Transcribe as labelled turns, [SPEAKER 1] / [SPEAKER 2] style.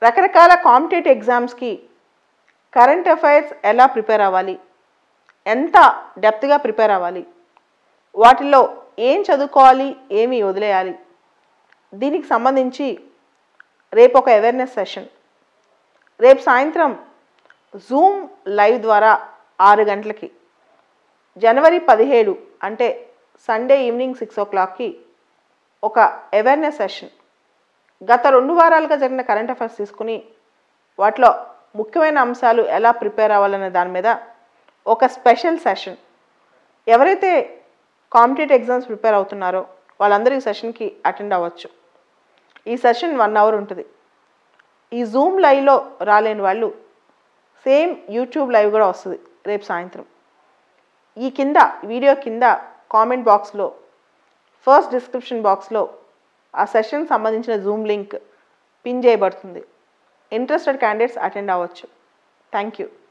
[SPEAKER 1] రకరకాల కాంపిటేటివ్ ఎగ్జామ్స్కి current affairs ఎలా ప్రిపేర్ అవ్వాలి ఎంత డెప్త్గా ప్రిపేర్ అవ్వాలి వాటిల్లో ఏం చదువుకోవాలి ఏమి వదిలేయాలి దీనికి సంబంధించి రేపు ఒక అవేర్నెస్ సెషన్ రేపు సాయంత్రం జూమ్ లైవ్ ద్వారా ఆరు గంటలకి జనవరి పదిహేడు అంటే సండే ఈవినింగ్ సిక్స్ ఓ క్లాక్కి ఒక అవేర్నెస్ సెషన్ గత రెండు వారాలుగా జరిగిన కరెంట్ అఫైర్స్ తీసుకుని వాటిలో ముఖ్యమైన అంశాలు ఎలా ప్రిపేర్ అవ్వాలనే దాని మీద ఒక స్పెషల్ సెషన్ ఎవరైతే కాంపిటేటివ్ ఎగ్జామ్స్ ప్రిపేర్ అవుతున్నారో వాళ్ళందరూ ఈ సెషన్కి అటెండ్ అవ్వచ్చు ఈ సెషన్ వన్ అవర్ ఉంటుంది ఈ జూమ్ లైవ్లో రాలేని వాళ్ళు సేమ్ యూట్యూబ్ లైవ్ కూడా వస్తుంది రేపు సాయంత్రం ఈ కింద వీడియో కింద కామెంట్ బాక్స్లో ఫస్ట్ డిస్క్రిప్షన్ బాక్స్లో ఆ సెషన్ సంబంధించిన జూమ్ లింక్ పిన్ చేయబడుతుంది ఇంట్రెస్టెడ్ క్యాండిడేట్స్ అటెండ్ అవ్వచ్చు థ్యాంక్ యూ